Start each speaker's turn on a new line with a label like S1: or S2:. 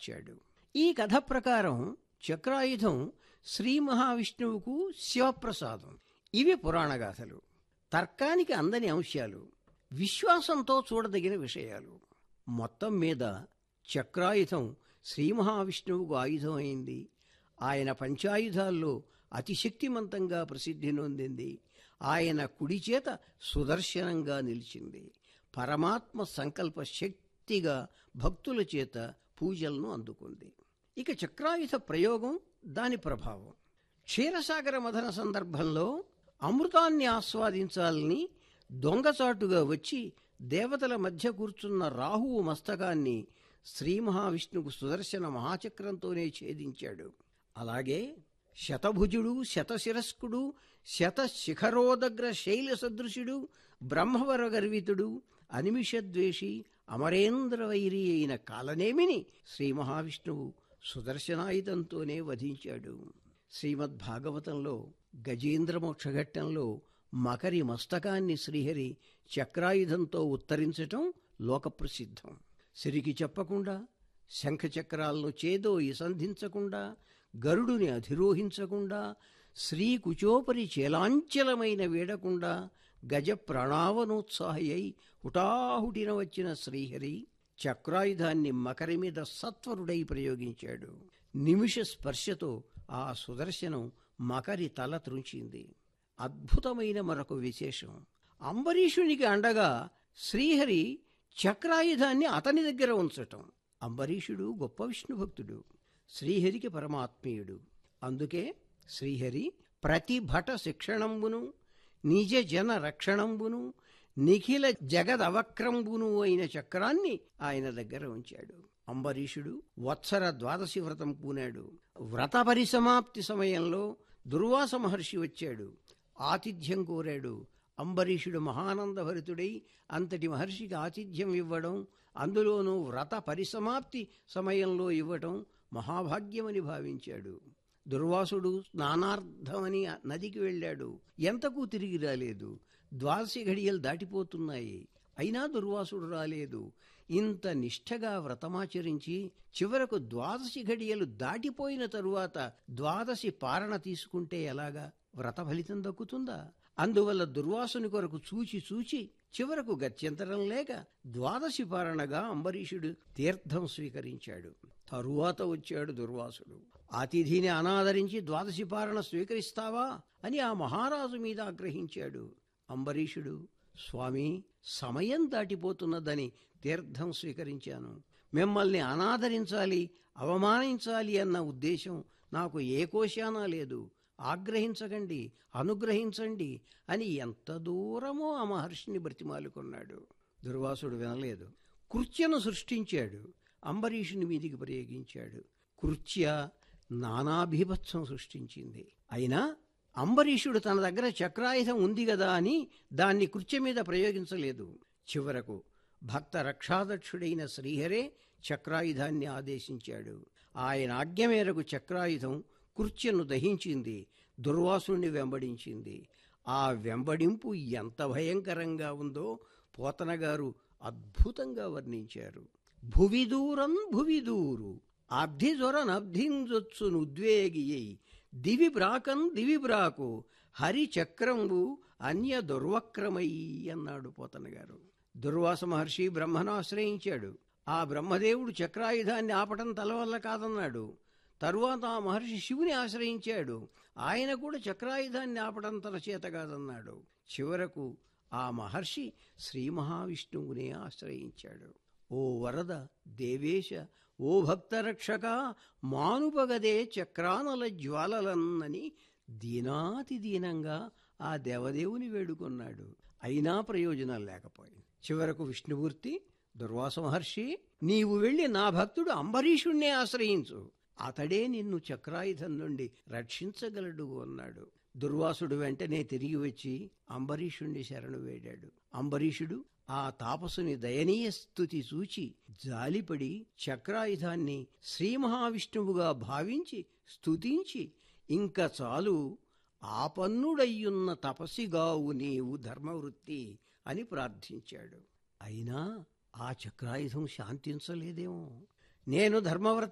S1: మార్చాడు ఈ కథ ప్రకారం చక్రాయుధం శ్రీ మహావిష్ణువుకు శివప్రసాదం ఇవి పురాణగాథలు తర్కానికి అందని అంశాలు విశ్వాసంతో చూడదగిన విషయాలు మొత్తం మీద చక్రాయుధం శ్రీ మహావిష్ణువుకు ఆయుధం అయింది ఆయన పంచాయుధాల్లో అతిశక్తిమంతంగా ప్రసిద్ధి నొందింది ఆయన కుడి చేత సుదర్శనంగా నిలిచింది పరమాత్మ సంకల్ప శక్తిగా భక్తుల చేత పూజలను అందుకుంది ఇక చక్రాయుధ ప్రయోగం దాని ప్రభావం క్షీరసాగర మథన సందర్భంలో అమృతాన్ని ఆస్వాదించాలని దొంగచాటుగా వచ్చి దేవతల మధ్య కూర్చున్న రాహువు మస్తకాన్ని శ్రీ మహావిష్ణువు సుదర్శన మహాచక్రంతోనే ఛేదించాడు అలాగే శతభుజుడు శతశిరస్కుడు శత శిఖరోదగ్ర శైల సదృశుడు బ్రహ్మవర గర్వితుడు అనిమిషద్వేషి అమరేంద్ర వైరి అయిన కాలనేమిని శ్రీ మహావిష్ణువు సుదర్శనాయుధంతోనే వధించాడు శ్రీమద్ భాగవతంలో గజేంద్ర మోక్షఘట్టంలో మకరి మస్తకాన్ని శ్రీహరి చక్రాయుధంతో ఉత్తరించటం లోకప్రసిద్ధం సిరికి చెప్పకుండా శంఖచక్రాలను చేదోయి సంధించకుండా గరుడుని అధిరోహించకుండా శ్రీ కుచోపరి చేలాంచలమైన వీడకుండా గజ ప్రాణావనోత్సాహి అయి హుటాహుటిన వచ్చిన శ్రీహరి చక్రాయుధాన్ని మకరి మీద సత్వరుడై ప్రయోగించాడు నిమిష స్పర్శతో ఆ సుదర్శనం మకరి తల త్రుంచింది అద్భుతమైన మరొక విశేషం అంబరీషునికి అండగా శ్రీహరి చక్రాయుధాన్ని అతని దగ్గర ఉంచటం అంబరీషుడు గొప్ప విష్ణు భక్తుడు శ్రీహరికి పరమాత్మీయుడు అందుకే శ్రీహరి ప్రతి భట శిక్షణంబును నిజ జన రక్షణంబును నిఖిల జగదవక్రంబును అయిన చక్రాన్ని ఆయన దగ్గర ఉంచాడు అంబరీషుడు వత్సర ద్వాదశి వ్రతం పూనాడు వ్రత పరిసమాప్తి సమయంలో దుర్వాస మహర్షి వచ్చాడు ఆతిథ్యం కోరాడు అంబరీషుడు మహానందభరితుడై అంతటి మహర్షికి ఆతిథ్యం ఇవ్వడం అందులోనూ వ్రత పరిసమాప్తి సమయంలో ఇవ్వటం మహాభాగ్యమని భావించాడు దుర్వాసుడు స్నానార్థమని నదికి వెళ్ళాడు ఎంతకు తిరిగి రాలేదు ద్వాదశి ఘడియలు దాటిపోతున్నాయి అయినా దుర్వాసుడు రాలేదు ఇంత నిష్ఠగా వ్రతమాచరించి చివరకు ద్వాదశి ఘడియలు దాటిపోయిన తరువాత ద్వాదశి పారణ తీసుకుంటే ఎలాగా వ్రత ఫలితం దక్కుతుందా అందువల్ల దుర్వాసుని కొరకు చూచి చూచి చివరకు గత్యంతరం లేక ద్వాదశి పారణగా అంబరీషుడు తీర్థం స్వీకరించాడు తరువాత వచ్చాడు దుర్వాసుడు అతిథిని అనాదరించి ద్వాదశి పారణ స్వీకరిస్తావా అని ఆ మహారాజు మీద ఆగ్రహించాడు అంబరీషుడు స్వామి సమయం దాటిపోతున్నదని తీర్థం స్వీకరించాను మిమ్మల్ని అనాదరించాలి అవమానించాలి అన్న ఉద్దేశం నాకు ఏ కోశానా లేదు ఆగ్రహించకండి అనుగ్రహించండి అని ఎంత దూరమో ఆ మహర్షిని బ్రతిమాలుకున్నాడు దుర్వాసుడు వినలేదు కృత్యను సృష్టించాడు అంబరీషుని మీదికి ప్రయోగించాడు కృత్య నానాభిభత్సం సృష్టించింది అయినా అంబరీషుడు తన దగ్గర చక్రాయుధం ఉంది కదా అని దాన్ని కృత్య మీద ప్రయోగించలేదు చివరకు భక్త రక్షాదక్షుడైన శ్రీహరే చక్రాయుధాన్ని ఆదేశించాడు ఆయన ఆజ్ఞ మేరకు చక్రాయుధం కృత్యను దహించింది దుర్వాసుని వెంబడించింది ఆ వెంబడింపు ఎంత భయంకరంగా ఉందో పోతనగారు అద్భుతంగా వర్ణించారు భువిదూరం భువిదూరు అబ్ధిజొరనబ్ధింజొచ్చును ఉద్వేగియై దివి బ్రాకం దివి బ్రాకు హరి చక్రంబు అన్య దుర్వక్రమై అన్నాడు పోతన గారు దుర్వాస మహర్షి బ్రహ్మను ఆశ్రయించాడు ఆ బ్రహ్మదేవుడు చక్రాయుధాన్ని ఆపటం తల వల్ల కాదన్నాడు తరువాత ఆ మహర్షి శివుని ఆశ్రయించాడు ఆయన కూడా చక్రాయుధాన్ని ఆపడం తన చేత కాదన్నాడు చివరకు ఆ మహర్షి శ్రీ మహావిష్ణువునే ఆశ్రయించాడు ఓ వరద దేవేశ ఓ భక్తరక్షక మానుపగదే చక్రానల జ్వాలలన్నని దీనాతి దీనంగా ఆ దేవదేవుని వేడుకొన్నాడు అయినా ప్రయోజనం లేకపోయింది చివరకు విష్ణుమూర్తి దుర్వాస మహర్షి నీవు వెళ్ళి నా భక్తుడు అంబరీషుణ్ణే ఆశ్రయించు అతడే నిన్ను చక్రాయుధం నుండి రక్షించగలడు అన్నాడు దుర్వాసుడు వెంటనే తిరిగి వచ్చి అంబరీషుణ్ణి శరణు వేడాడు అంబరీషుడు ఆ తాపసుని దయనీయ స్థుతి చూచి జాలిపడి చక్రాయుధాన్ని శ్రీ మహావిష్ణువుగా భావించి స్తుతించి ఇంక చాలు ఆపన్నుడయ్యున్న తపసిగావు నీవు ధర్మవృత్తి అని ప్రార్థించాడు అయినా ఆ చక్రాయుధం శాంతించలేదేమో నేను ధర్మవ్రత